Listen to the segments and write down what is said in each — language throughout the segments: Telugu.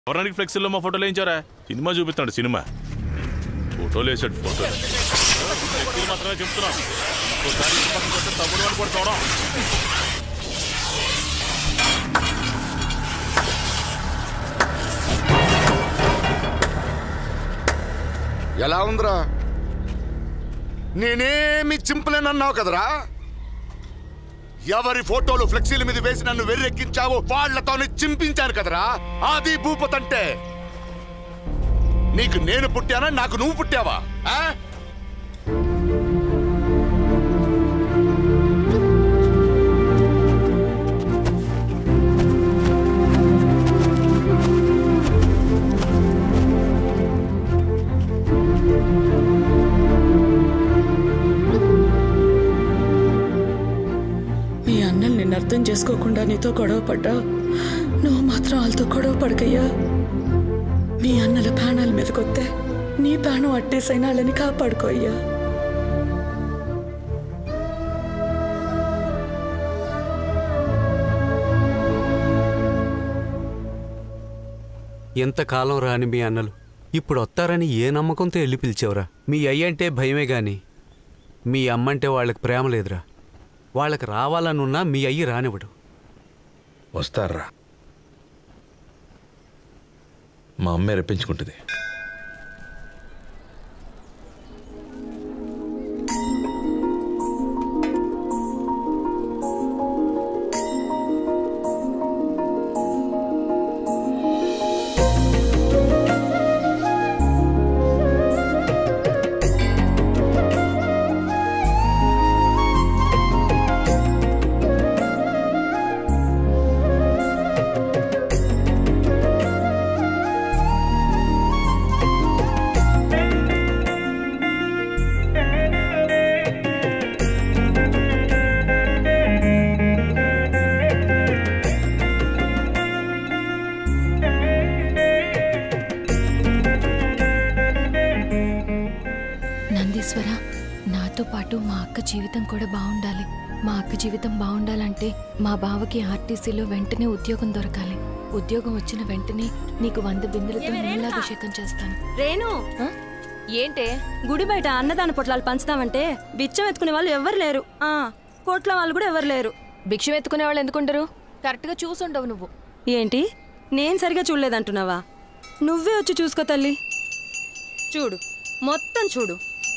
పౌరాణిక ఫ్లెక్సీల్లో మా ఫోటోలు వేయించారా సినిమా చూపిస్తాడు సినిమా ఫోటోలు వేసాడు ఫోటో ఫ్లెక్సీలు మాత్రమే చెప్తున్నాం ఒకసారి ఇటు పక్కన కొడితే తమ్ముడు అని కూడా చూడం ఎలా ఉందిరా నేనేమి చింపలేనన్నావు కదరా ఎవరి ఫోటోలు ఫ్లెక్సీల మీద వేసి నన్ను వెర్రెక్కించావో వాళ్లతోనే చింపించాను కదరా అది భూపతంటే నీకు నేను పుట్టానా నాకు నువ్వు పుట్టావా ఆ? మీ అన్నల్ని నిన్ను అర్థం చేసుకోకుండా నీతో గొడవ పడ్డా నువ్వు మాత్రం వాళ్ళతో గొడవ పడకయ్యా మీ అన్నల ప్రాణాల మీదకొస్తే నీ ప్రాణం అట్టేసైనా వాళ్ళని కాపాడుకో అయ్యా ఎంతకాలం రాని మీ అన్నలు ఇప్పుడు వస్తారని ఏ నమ్మకంతో వెళ్ళి పిలిచేవరా మీ అయ్యంటే భయమే గాని మీ అమ్మంటే వాళ్ళకి ప్రేమ లేదురా వాళ్ళకి రావాలనున్నా మీ అయ్యి రానివ్వడు వస్తారా మా అమ్మే రప్పించుకుంటుంది నందీశ్వర నాతో పాటు మా అక్క జీవితం కూడా బాగుండాలి మా అక్క జీవితం బాగుండాలంటే మా బావకి ఆర్టీసీలో వెంటనే ఉద్యోగం దొరకాలి ఉద్యోగం వచ్చిన వెంటనే నీకు వంద బిందులతో నీళ్ళాభిషేకం చేస్తాను రేణు ఆ? ఏంటే గుడి బయట అన్నదాన పొట్లాలు పంచుతామంటే బిచ్చం ఎత్తుకునే వాళ్ళు ఎవరు లేరు ఆ కోట్ల వాళ్ళు కూడా ఎవరు లేరు భిక్షం ఎత్తుకునే వాళ్ళు ఎందుకుంటారు కరెక్ట్గా చూసుండవు నువ్వు ఏంటి నేను సరిగా చూడలేదంటున్నావా నువ్వే వచ్చి చూసుకో తల్లి చూడు మొత్తం చూడు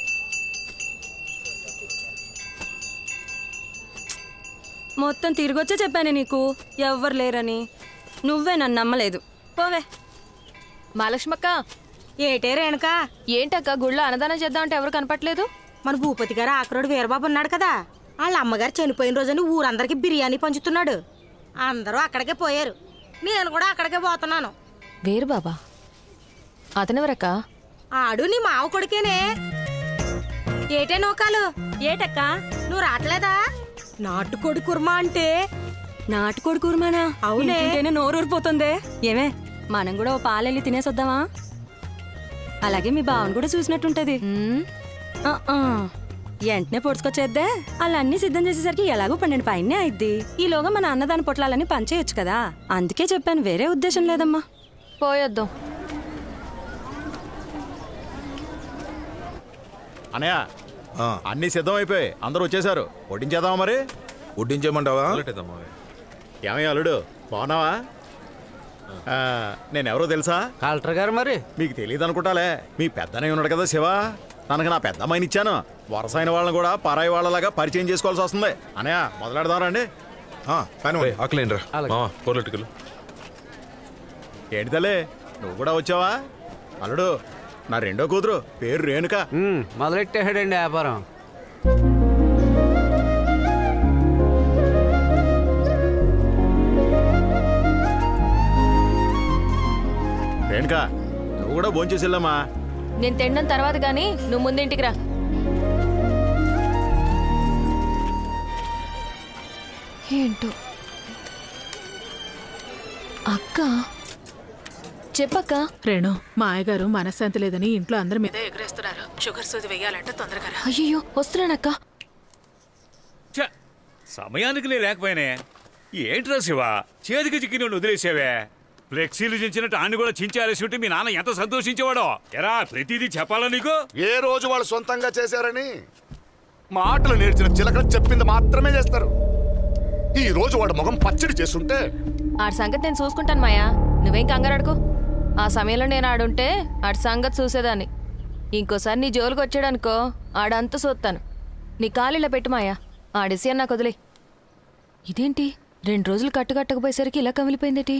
మొత్తం తిరిగొచ్చే చెప్పాను నీకు ఎవ్వరు లేరని నువ్వే నన్ను నమ్మలేదు పోవే మహాలక్ష్మక్క ఏటే రేణుక ఏంటక్క గుళ్ళో అన్నదానం చేద్దామంటే ఎవరు కనపట్లేదు మన భూపతి గారు ఆకరోడు వీరబాబు ఉన్నాడు కదా వాళ్ళ అమ్మగారు చనిపోయిన రోజుని ఊరందరికి బిర్యానీ పంచుతున్నాడు అందరూ అక్కడికే పోయారు నేను కూడా అక్కడికే పోతున్నాను వేరు బాబా అతనెవరక్క ఆడు నీ మావ కొడుకేనే ఏటే నూకాలు ఏటక్క నువ్వు రావట్లేదా నాటుకోడి కుర్మా అంటే నాటుకోడి కూరమానా అవునే. అవునే నోరు ఊరిపోతుందే ఏమే మనం కూడా ఓ పాలెళ్ళి తినేసొద్దామా అలాగే మీ బావను కూడా చూసినట్టుంటది ఉమ్, ఆ, ఆ. వెంటనే పొడుచుకొచ్చేద్దే అలా అన్ని సిద్ధం చేసేసరికి ఎలాగో పన్నెండు పైనే అయిద్ది ఈలోగా మన అన్నదాని పొట్లాలని పంచేయచ్చు కదా అందుకే చెప్పాను వేరే ఉద్దేశం లేదమ్మా పోయొద్దాం అనయ్య అన్ని సిద్ధం అయిపోయి అందరూ వచ్చేసారు వడ్డించేద్దామా మరి వడ్డించేయమంటావా ఏమయ్య అల్లుడు బాగున్నావా ఆ, నేనెవరో తెలుసా కలెక్టర్ గారు మరి మీకు తెలియదు అనుకుంటాలే మీ పెద్దనే ఉన్నాడు కదా శివ తనకు నా పెద్ద అమ్మాయిని ఇచ్చాను వరస అయిన వాళ్ళని కూడా పరాయి వాళ్ళలాగా పరిచయం చేసుకోవాల్సి వస్తుంది అనయ్య మొదలెడదాం రండి ఆకలేండ్రా అలాగే. మావా పొరలెట్టుకెళ్ళు ఏంటి తల్లి నువ్వు కూడా వచ్చావా అల్లుడు నా రెండో కూతురు పేరు రేణుక ఉమ్, మొదలెట్టేసాడండి వ్యాపారం రేణుక నువ్వు కూడా భోంచేసి వెళ్ళమ్మా నేను తినడం తర్వాత గానీ నువ్వు ముందు ఇంటికి రా ఏంటో అక్క చెప్పక్క రేణు మా అయ్యగారు మనశ్శాంతి లేదని ఇంట్లో అందరి మీద ఎగరేస్తున్నారు షుగర్ సూది వేయాలంటే తొందరగా రా. అయ్యో వస్తున్నానక్క ఛ! సమయానికి నేను లేకపోయానే ఏంట్రా శివ చేతికి చిక్కిన వదిలేసావే ఫ్లెక్సీలు చించినట్టు ఆన్ని కూడా చించేయాల్సి ఉంటే మీ నాన్న ఎంత సంతోషించేవాడో ఎరా ప్రతిదీ చెప్పాలా నీకు ఏ రోజు వాళ్ళు సొంతంగా చేశారని మాటలు నేర్చిన చిలకలు చెప్పింది మాత్రమే చేస్తారు ఈ రోజు వాడు ముఖం పచ్చడి చేస్తుంటే ఆడి సంగతి నేను చూసుకుంటాను మాయా నువ్వేం కంగారడుకో ఆ సమయంలో నేను ఆడుంటే ఆడి సంగతి చూసేదాన్ని ఇంకోసారి నీ జోలికి వచ్చాడనుకో ఆడంతా చూస్తాను నీ కాలిలా పెట్టు మాయా ఆడేసి నాకు వదిలే ఇదేంటి రెండు రోజులు కట్టుకట్టకపోయేసరికి ఇలా కమిలిపోయిందేటి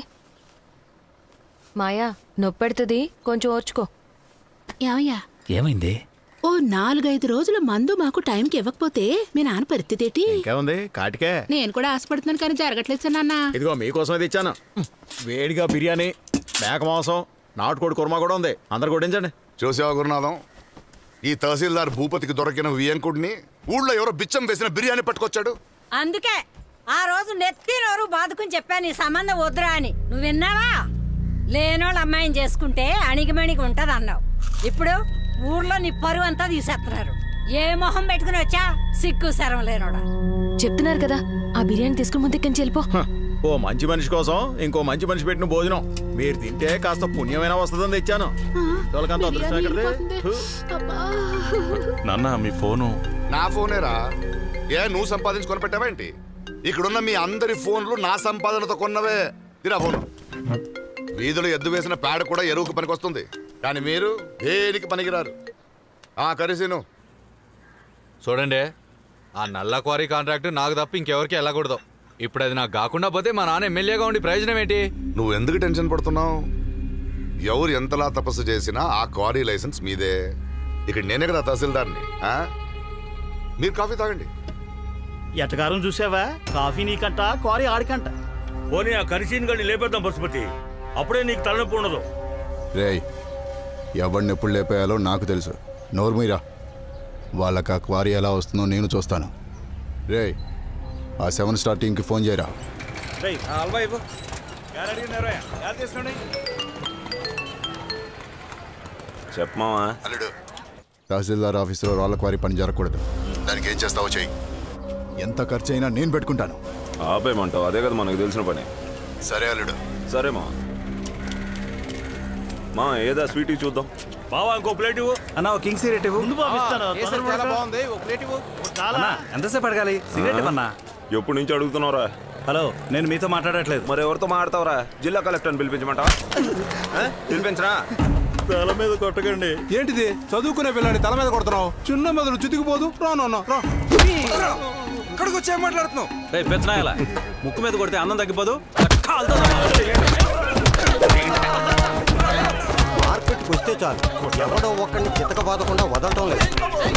మాయా నొప్పెడుతుంది కొంచెం ఓర్చుకో ఏమయ్యా ఏమైంది ఓ నాలుగైదు రోజుల మందు మాకు టైంకి ఇవ్వకపోతే మీ నాన్న పరిస్థితి ఏంటి ఇంకేముంది కాటికే నేను కూడా ఆశపడుతున్నాను కానీ జరగట్లేదు సార్ నాన్న ఇదిగో మీకోసం ఇది ఇచ్చాను వేడిగా బిర్యానీ మేక మాంసం నాటుకోడి కుర్మా కూడా ఉంది అందరు కొట్టించండి చూసావా గురునాథం ఈ తహసీల్దార్ భూపతికి దొరికిన వియంకుడిని ఊళ్ళో ఎవరో బిచ్చం వేసిన బిర్యానీ పట్టుకొచ్చాడు అందుకే ఆ రోజు నెత్తి నోరు బాదుకుని చెప్పాను ఈ సంబంధం వద్దురా అని నువ్వు విన్నావా లేనోళ్ళ అమ్మాయిని చేసుకుంటే అణిగిమణిగి ఉంటది అన్నావు ఇప్పుడు ఊర్లో నీ పరువు అంతా తీసేస్తున్నారు ఏ మొహం పెట్టుకుని వచ్చా సిగ్గు శరం లేనోడా చెప్తున్నారు కదా ఆ బిర్యానీ తీసుకుని ముందుకెళ్ళి వెళ్ళిపో ఓ మంచి మనిషి కోసం ఇంకో మంచి మనిషి పెట్టిన భోజనం మీరు తింటే కాస్త పుణ్యమైన వస్తుందని తెచ్చాను తోలకంత అదృష్టం ఎక్కడిది? హు. నాన్న మీ ఫోను నా ఫోనేరా ఏ నువ్వు సంపాదించుకొని పెట్టావేంటి ఇక్కడున్న మీ అందరి ఫోన్లు నా సంపాదనతో కొన్నవే ఇరా ఫోను వీధులు ఎద్దు వేసిన పేడ కూడా ఎరువుకు పనికొస్తుంది కానీ మీరు దేనికి పనికిరారు ఆ కరిసీను చూడండి ఆ నల్ల క్వారీ కాంట్రాక్ట్ నాకు తప్ప ఇంకెవరికి వెళ్ళకూడదు ఇప్పుడు అది నాకు కాకుండా పోతే మా నాన్న ఎమ్మెల్యేగా ఉండి ప్రయోజనం ఏంటి నువ్వు ఎందుకు టెన్షన్ పడుతున్నావు ఎవరు ఎంతలా తపస్సు చేసినా ఆ క్వారీ లైసెన్స్ మీదే ఇక్కడ నేనే కదా తహసీల్దార్ని ఆ? మీరు కాఫీ తాగండి ఎటకారం చూసావా కాఫీ నీకంట క్వారీ ఆడికంట పోనీ ఆ కరిసీని గడిని లేపేద్దాం పశుపతి అప్పుడే నీకు తలనొప్పి ఉండదు రేయ్ ఎవరిని ఎప్పుడు లేపేయాలో నాకు తెలుసు నోర్మీరా వాళ్ళకి ఆ క్వారీ ఎలా వస్తుందో నేను చూస్తాను రేయ్ ఆ సెవెన్ స్టార్ టీంకి ఫోన్ చేయరా హల్వా ఇవ్వు ఎవరు అడిగినారో ఎవరు తీసుకోండి చెప్పమావా అల్లుడు తహసీల్దార్ ఆఫీసులో రాళ్ళ క్వారీ పని జరగకూడదు దానికి ఏం చేస్తావో చెయ్యి ఎంత ఖర్చు అయినా నేను పెట్టుకుంటాను ఆపేయమంటావు అదే కదా మనకు తెలిసిన పని సరే అల్లుడు సరే మా మా ఏదా స్వీట్ చూద్దాం బావా ఇంకో ప్లేట్ ఇవ్వు అన్న కింగ్ సిగరెట్ ఇవ్వు ముందు పంపిస్తాను చాలా బాగుంది ఒక ప్లేట్ ఇవ్వు చాలా ఎంతసేపు అడగాలి సిగరెట్ ఇవ్వన్నా ఎప్పటి నుంచి అడుగుతున్నావురా హలో నేను మీతో మాట్లాడట్లేదు మరి ఎవరితో మాట్లాడతావురా జిల్లా కలెక్టర్ని పిలిపించమంటావా ఆ? పిలిపించరా తల మీద కొట్టకండి ఏంటిది చదువుకునే పిల్లని తల మీద కొడుతున్నావు చిన్న మెదడు చితికిపోదు రాను రా ఇక్కడికి వచ్చే మాట్లాడుతున్నావు రే పెద్దనాయల ముక్కు మీద కొడితే అన్నం తగ్గిపోదు మార్కెట్కి వస్తే చాలు ఎవడో ఒక్కడిని చితక బాదకుండా వదలటం లేదు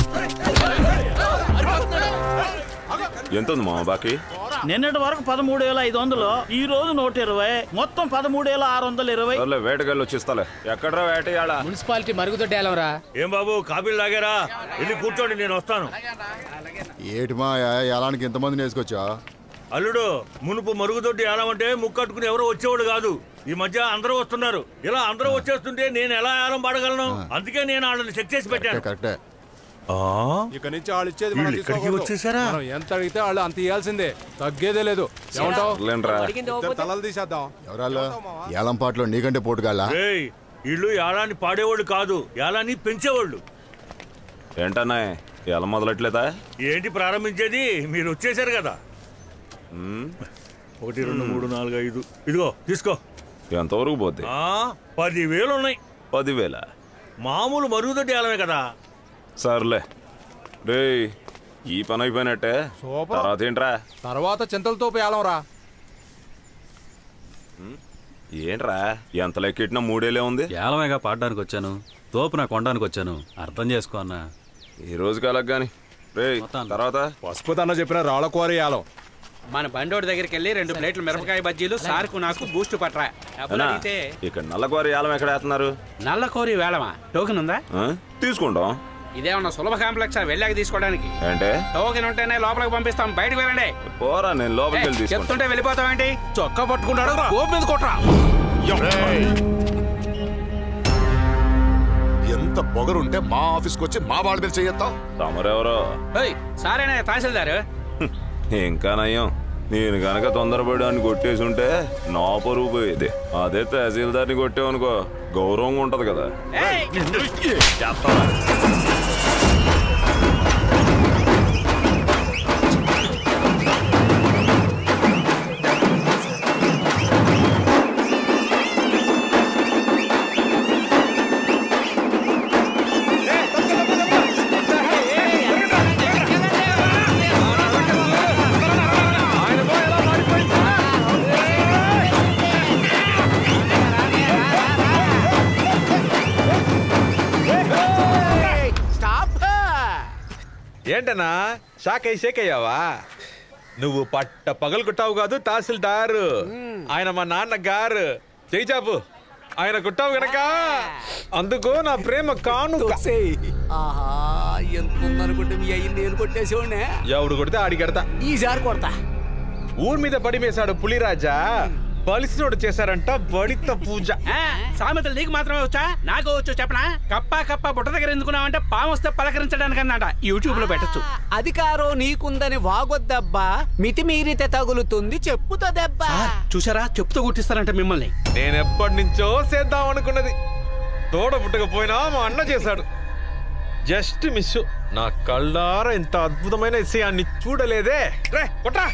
ఎంత ఉంది మామ బాకీ నిన్నటి వరకు పదమూడు వేల ఐదు వందలు ఈ రోజు నూట ఇరవై మొత్తం పదమూడు వేల ఆరు వందల ఇరవై సర్లే వేటగాళ్ళు వచ్చిస్తాలే ఎక్కడ్రా వేటయాడ మున్సిపాలిటీ మరుగుదొడ్డేలవరా ఏం బాబు కాపీలు లాగారా వెళ్ళి కూర్చోండి నేను వస్తాను ఏటి మా ఎలానికి ఇంతమందిని వేసుకొచ్చా అల్లుడు మునుపు మరుగుదొడ్డి ఏలామంటే ముక్కట్టుకుని ఎవరో వచ్చేవాడు కాదు ఈ మధ్య అందరూ వస్తున్నారు ఇలా అందరూ వచ్చేస్తుంటే నేను ఎలా ఏలం పాడగలను అందుకే నేను వాళ్ళని చెక్ చేసి పెట్టాను కరెక్టే ఇక నుంచి వాళ్ళు ఇచ్చేది వీళ్ళు మనం ఇక్కడికి తీసుకోకూడదు. వచ్చేసారా? మనం ఎంత అడిగితే వాళ్ళు అంత ఇవ్వాల్సిందే తగ్గేదే లేదు ఏమంటావు లేండ్రా. ఇద్దరు తలలు తీసేద్దాం ఎవరాళ్ళు ఏలంపాట్లో నీకంటే పోటుగాళ్ళ ఏయ్ వీళ్ళు ఏలాన్ని పాడేవాళ్ళు కాదు ఏలాన్ని పెంచేవాళ్ళు ఏంటన్నా ఎలా మొదలట్లేదా ఏంటి ప్రారంభించేది మీరు వచ్చేసారు కదా ఉమ్, ఒకటి రెండు మూడు నాలుగు ఐదు ఇదిగో తీసుకో ఎంతవరకు పోద్ది ఆ పదివేలు ఉన్నాయి పదివేల మామూలు మరుగుదొడ్డి ఏలమే కదా సర్లే రే ఈ పని అయిపోయినట్టే సూపర్. తర్వాత ఏంట్రా తర్వాత చింతలతో పేలంరా ఏంట్రా ఎంత లెక్కెట్టినా మూడేలే ఉంది ఏలమేగా పాడడానికి వచ్చాను తోపు నా కొనడానికి వచ్చాను అర్థం చేసుకో అన్నా ఈ రోజు కలగగాని రే తర్వాత పసుపు అన్న చెప్పిన రాళ్ళ కూర ఏలం మన బండోడి దగ్గరికి వెళ్ళి రెండు ప్లేట్లు మిరపకాయ బజ్జీలు సార్కు నాకు బూస్ట్ పట్రా డబ్బులు అన్నా, అడిగితే ఇక్కడ నల్లకోరి యాలం ఎక్కడ వేస్తున్నారు నల్ల కోరి వేళమా టోకెన్ ఉందా ఆ? తీసుకుంటాం ఇదేమన్నా సులభ కాంప్లెక్స్ వెళ్ళాక తీసుకోవడానికి ఏంటే టోకెన్ ఉంటేనే లోపలికి పంపిస్తాం బయటకు వెళ్ళండి పోరా నేను లోపలికి వెళ్ళి ఏయ్, తీసుకుంటా చెప్తుంటే వెళ్ళిపోతావేంటి చొక్కా పట్టుకుంటాడు గోపు మీద కొట్రా ఎంత పొగరుంటే మా ఆఫీస్కి వచ్చి మా వాళ్ళ మీద చేయొత్తావు తమరెవరో ఏయ్, సారేనా తహసీల్దారు ఇంకా నయ్యం నేను కనుక తొందరపడి అని కొట్టేసి ఉంటే నా పరువు పోయేది అదే తహసీల్దార్ని కొట్టేవనుకో గౌరవంగా ఉంటది కదా చేస్తావా? ఏంటన్నా షాక్ అయ్యి షేక్ అయ్యావా నువ్వు పట్ట పగలు కుట్టావు కాదు తహసీల్దార్ ఆయన మా నాన్న గారు చేయి చాపు ఆయన కుట్టావు గనక అందుకు నా ప్రేమ కాను ఆహా ఎంత ఉందనుకుంటే మీ అయ్యి నేను కొట్టేసేవాడినే ఎవడు కొడితే ఆడి కడతా ఈసారి కొడతా ఊరి మీద పడి మేసాడు పులిరాజా బలిసినోడు చేశారంట బడిత పూజ ఆ, సామెతలు నీకు మాత్రమే వచ్చా నాకు వచ్చు చెప్పనా కప్ప కప్ప బుట్ట దగ్గర ఎందుకున్నావంటే పాము వస్తే పలకరించడానికి అన్నట యూట్యూబ్ లో పెట్టచ్చు అధికారం నీకుందని వాగొద్దబ్బా మితిమీరితే తగులుతుంది చెప్పుతో దెబ్బ చూసారా చెప్తూ గుర్తిస్తారంట మిమ్మల్ని నేను ఎప్పటి నుంచో చేద్దాం అనుకున్నది తోడ పుట్టకపోయినా మా అన్న చేశాడు జస్ట్ మిస్ నా కళ్ళారా ఇంత అద్భుతమైన విషయాన్ని చూడలేదే రే కొట్రా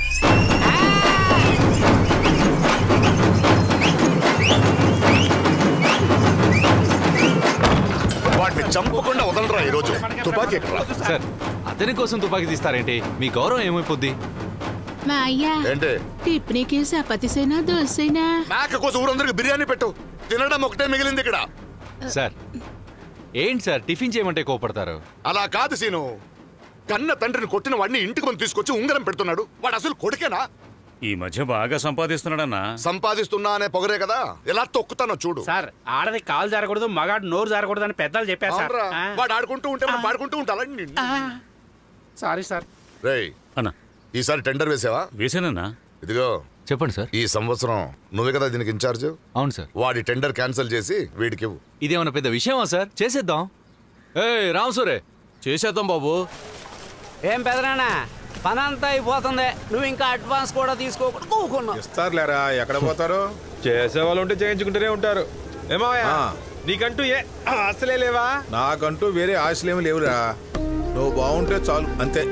వాటిని చంపకుండా వదలరా ఈరోజు తుపాకీ ఎక్కడ్రా? సార్ అతని కోసం తుపాకీ తీస్తారేంటి మీ గౌరవం ఏమైపోద్ది మా అయ్యా ఏంటి టిఫిన్కి చపాతీసైనా దోశైనా మేక కోసం ఊరందరికి బిర్యానీ పెట్టు తినడం ఒకటే మిగిలింది ఇక్కడ సార్ ఏంటి సార్ టిఫిన్ చేయమంటే కోపడతారు అలా కాదు సీను కన్న తండ్రిని కొట్టిన వాడిని ఇంటికి మనం తీసుకొచ్చి ఉంగరం పెడుతున్నాడు వాడు అసలు కొడుకేనా ఈ మధ్య బాగా సంపాదిస్తున్నాడన్నా సంపాదిస్తున్నా అనే పొగరే కదా ఎలా తొక్కుతానో చూడు సార్ ఆడది కాలు జారకూడదు మగాడు నోరు జారకూడదు అని పెద్దలు చెప్పారు సార్ అవునరా? ఆ. వాడు ఆడుకుంటూ ఉంటే మనం పాడుకుంటూ ఉండాలని సారీ సార్ రేయ్ అన్నా ఈసారి టెండర్ వేసావా వేసానన్నా ఇదిగో చెప్పండి సార్ ఈ సంవత్సరం నువ్వే కదా దీనికి ఇన్ఛార్జ్ అవును సార్ వాడి టెండర్ క్యాన్సిల్ చేసి వీడికి ఇవ్వు. ఇదేమన్నా పెద్ద విషయమా సార్ చేసేద్దాం ఏ రామసూరే చేసేద్దాం బాబు ఏం పెదనానా పనంతా అయిపోతుంది నువ్వు ఇంకా అడ్వాన్స్ కూడా తీసుకోకుండా కూకున్నావు ఇస్తారులేరా ఎక్కడ పోతారు చేసే వాళ్ళు ఉంటే చేయించుకుంటూనే ఉంటారు ఏమాయా నీకంటూ ఏ అసలే లేవా నాకంటూ వేరే ఆశలేమి లేవురా నువ్వు బాగుంటే చాలు అంతే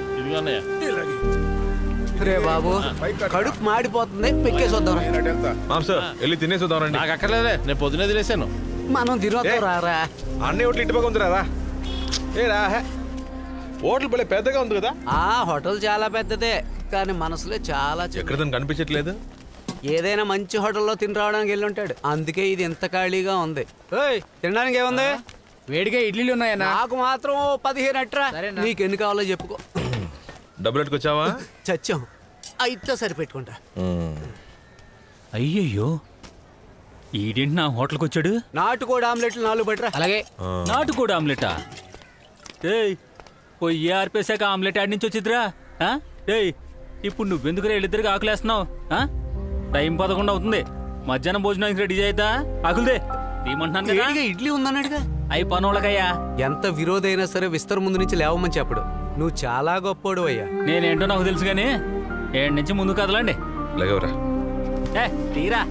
రే బాబు కడుపు మాడిపోతుంది పెక్కేసి వద్దాం మాంస వెళ్ళి తినేసి వద్దాం రండి నాకు అక్కర్లేదే నేను పొద్దునే తినేసాను మనం తినొద్దాం రారా అన్నీ ఒకటి ఇటు పక్క ఉందిరా రా ఏ రా హే. హోటల్ భలే పెద్దగా ఉంది కదా ఆ హోటల్ చాలా పెద్దదే కానీ మనసులో చాలా చిన్నది. ఎక్కడ తను కనిపించట్లేదు ఏదైనా మంచి హోటల్లో తిని రావడానికి వెళ్ళి ఉంటాడు అందుకే ఇది ఇంత ఖాళీగా ఉంది ఏయ్, తినడానికి ఏముంది వేడిగా ఇడ్లీలు ఉన్నాయన్నా నాకు మాత్రం ఓ పదిహేను అట్రా నీకు ఎన్ని కావాలో చెప్పుకో డబ్బులు ఎట్టుకొచ్చావా చచ్చాం అయితే సరిపెట్టుకుంటా అయ్యయ్యో ఈడేంటి నా హోటల్కి వచ్చాడు నాటుకోడి ఆమ్లెట్లు నాలుగు పట్టరా అలాగే నాటుకోడి ఆమ్లెటా ఏయ్ పొయ్యి ఆర్పేశాక ఆమ్లెట్ ఆడి నుంచి వచ్చిద్దిరా ఆ? ఏయ్ ఇప్పుడు నువ్వెందుకు వీళ్ళిద్దరికి ఆకులేస్తున్నావు ఆ? టైం పదకొండు అవుతుంది మధ్యాహ్నం భోజనానికి రెడీ చేద్దా ఆకులదే తీయమంటున్నాను కదా వేడిగా ఇడ్లీ ఉందన్నాడుగా అయి పనోళ్ళకయ్యా ఎంత విరోధైనా సరే విస్తర ముందు నుంచి లేవమని చెప్పడు నువ్వు చాలా గొప్పోడు అయ్యా నేనేంటో నాకు తెలుసు కానీ ఏడు నుంచి ముందు కదలండి లేవరా ఏ తీరా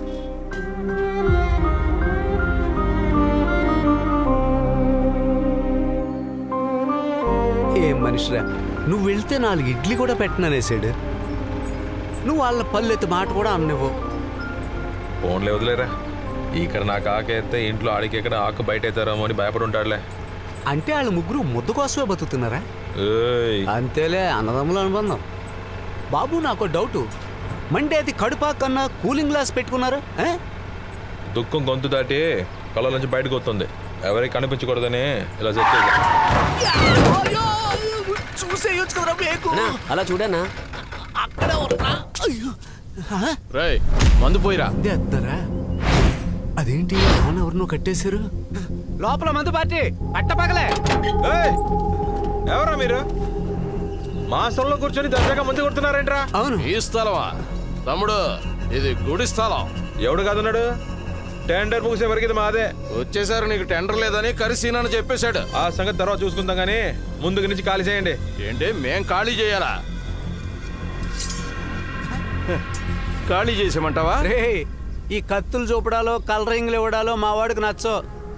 ఏం మనిషిరా నువ్వు వెళ్తే నాలుగు ఇడ్లీ కూడా పెట్టననేసాడు నువ్వు వాళ్ళ పల్లెత్తి మాట కూడా అన్నవు ఫోన్లే వదిలేరా ఇక్కడ నాకు ఆకేస్తే ఇంట్లో ఆడికి ఎక్కడ ఆకు బయట అవుతారేమో అని భయపడి ఉంటాడులే అంటే వాళ్ళ ముగ్గురు ముద్దు కోసమే బతుకుతున్నారా ఏయ్ అంతేలే అన్నదమ్ముల అనుబంధం బాబు నాకు డౌట్ మండేది కడుపా కన్నా కూలింగ్ గ్లాస్ పెట్టుకున్నారు ఆ? దుఃఖం గొంతు దాటి కళ్ళ నుంచి బయటకు వస్తుంది ఎవరికి కనిపించకూడదని ఇలా సెట్ చేశా. చూసేయొచ్చు కదరా బేకు అలా చూడనా అక్కడే ఉన్నా అయ్యో రేయ్ మందు పోయిరా అద్దరా అదేంటి నాన్న ఎవరినో కట్టేశారు లోపల మందు పార్టీ పట్టపగలే ఏయ్! ఎవరా మీరు మా స్థలంలో కూర్చొని దర్జాగా మంది కొడుతున్నారేంట్రా అవును ఈ స్థలమా తమ్ముడు ఇది గుడి స్థలం ఎవడు కాదున్నాడు టెండర్ ముగిసే వరకు ఇది మాదే వచ్చేసారు నీకు టెండర్ లేదని కరిసీనని చెప్పేశాడు ఆ సంగతి తర్వాత చూసుకుందాం కానీ ముందుకు నుంచి ఖాళీ చేయండి ఏంటి మేం ఖాళీ చేయాలా ఖాళీ చేసేమంటావా రే ఈ కత్తులు చూపడాలో కలరింగ్లు ఇవ్వడాలో మా వాడికి నచ్చో